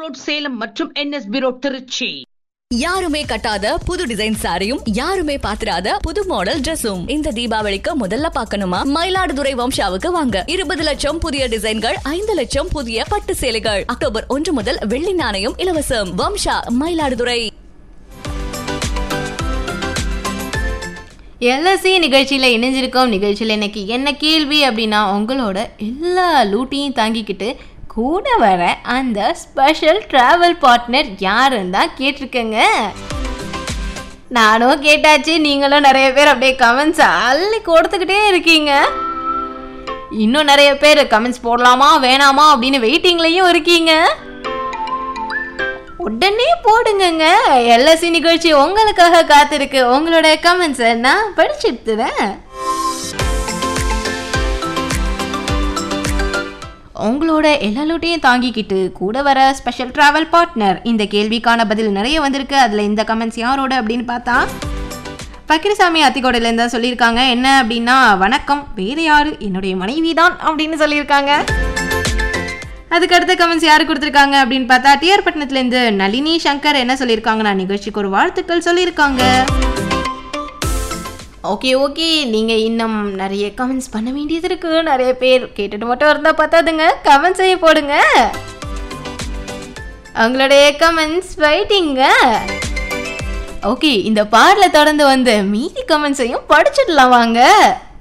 road Salem மற்றும் NSP road Trichy யாருமே கட்டாத புது டிசைன் சாரியும் யாருமே பாத்திராத புது மாடல் Dressum இந்த தீபாவளிக்கு முதல்ல பார்க்கணுமா மயிலாடுதுறை வம்சாவுக்கு வாங்க இருபது லட்சம் புதிய டிசைன்கள் ஐந்து லட்சம் புதிய பட்டு சேலைகள் அக்டோபர் ஒன்று முதல் வெள்ளி நாணயம் இலவசம் வம்சா மயிலாடுதுறை எல்எஸ்சி நிகழ்ச்சியில் இணைஞ்சிருக்கோம் நிகழ்ச்சியில் இன்னைக்கு என்ன கேள்வி அப்படின்னா உங்களோட எல்லா லூட்டையும் தாங்கிக்கிட்டு கூட வர அந்த ஸ்பெஷல் ட்ராவல் பார்ட்னர் யாருன்னு தான் கேட்டிருக்கேங்க நானும் கேட்டாச்சு நீங்களும் நிறைய பேர் அப்படியே கமெண்ட்ஸ் அள்ளி கொடுத்துக்கிட்டே இருக்கீங்க இன்னும் நிறைய பேர் கமெண்ட்ஸ் போடலாமா வேணாமா அப்படின்னு வெயிட்டிங்லையும் இருக்கீங்க உடனே போடுங்கங்க எல்எஸ்சி நிகழ்ச்சி உங்களுக்காக காத்திருக்கு உங்களோட கமெண்ட்ஸை நான் படிச்சுட்டுறேன் உங்களோட எல்லா லூட்டையும் தாங்கிக்கிட்டு கூட வர ஸ்பெஷல் டிராவல் பார்ட்னர் இந்த கேள்விக்கான பதில் நிறைய வந்திருக்கு அதில் இந்த கமெண்ட்ஸ் யாரோட அப்படின்னு பார்த்தா பக்கிரிசாமி அத்திக்கோடையிலேருந்து தான் சொல்லியிருக்காங்க என்ன அப்படின்னா வணக்கம் வேறு யாரு என்னுடைய மனைவி தான் அப்படின்னு சொல்லியிருக்காங்க அதுக்கு அடுத்த கமெண்ட்ஸ் யாரு கொடுத்துருக்காங்க அப்படின்னு பார்த்தா டிஆர் பட்டணத்துலேருந்து நளினி சங்கர் என்ன சொல்லியிருக்காங்க நான் நிகழ்ச்சிக்கு ஒரு வாழ்த்துக்கள் சொல்லியிருக்காங்க ஓகே ஓகே நீங்கள் இன்னும் நிறைய கமெண்ட்ஸ் பண்ண வேண்டியது இருக்கு நிறைய பேர் கேட்டுட்டு மட்டும் இருந்தால் பார்த்தாதுங்க கமெண்ட்ஸையும் போடுங்க உங்களுடைய கமெண்ட்ஸ் வெயிட்டிங்க ஓகே இந்த பாடலை தொடர்ந்து வந்து மீதி கமெண்ட்ஸையும் படிச்சிடலாம் வாங்க